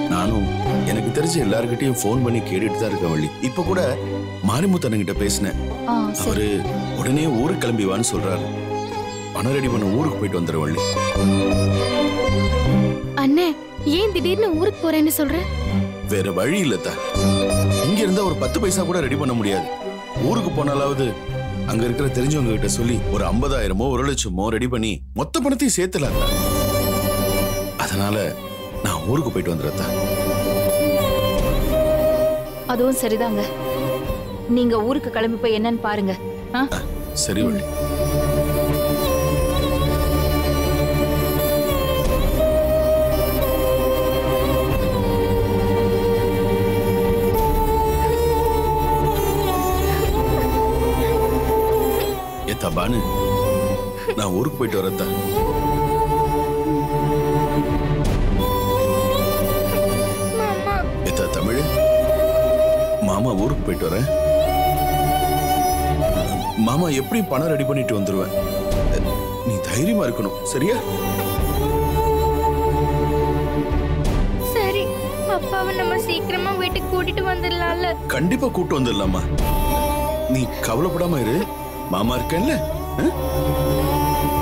நானும் எனக்கு தெரிஞ்ச எல்லார்கிட்டயும் ஃபோன் பண்ணி கேட்டுட்டு தான் இருக்கேன் வள்ளி இப்ப கூட மாரிமுத்தண்ணங்கிட்ட பேசினேன் ஆ சரி அவரு உடனே ஊருக்கு கிளம்பி வான்னு சொல்றாரு பணம் ரெடி பண்ண ஊருக்கு போயிட்டு வந்துரு வள்ளி அண்ணே ஏன் திடீர்னு ஊருக்கு போறேன்னு சொல்ற வேற வழி இல்லத்தா இங்க இருந்தா ஒரு பத்து பைசா கூட ரெடி பண்ண முடியாது ஊருக்கு போனாலாவது அங்க இருக்கிற தெரிஞ்சவங்க கிட்ட சொல்லி ஒரு ஐம்பதாயிரமோ ஒரு லட்சமோ ரெடி பண்ணி மொத்த பணத்தையும் சேர்த்துல அதனால நான் ஊருக்கு போயிட்டு வந்துடுறதா அதுவும் சரிதாங்க நீங்க ஊருக்கு கிளம்பி போய் என்னன்னு பாருங்க ஆ சரி வள்ளி ஏத்தா பானு நான் ஊருக்கு போயிட்டு வரத்தா ஏத்தா தமிழ் மாமா ஊருக்கு போயிட்டு வரேன் மாமா எப்படி பணம் ரெடி பண்ணிட்டு வந்துருவேன் நீ தைரியமா இருக்கணும் சரியா சரி அப்பாவை நம்ம சீக்கிரமா வீட்டுக்கு கூட்டிட்டு வந்துடலாம்ல கண்டிப்பா கூட்டு வந்துடலாமா நீ கவலைப்படாம இரு மாமா இருக்கேன்ல ஆ?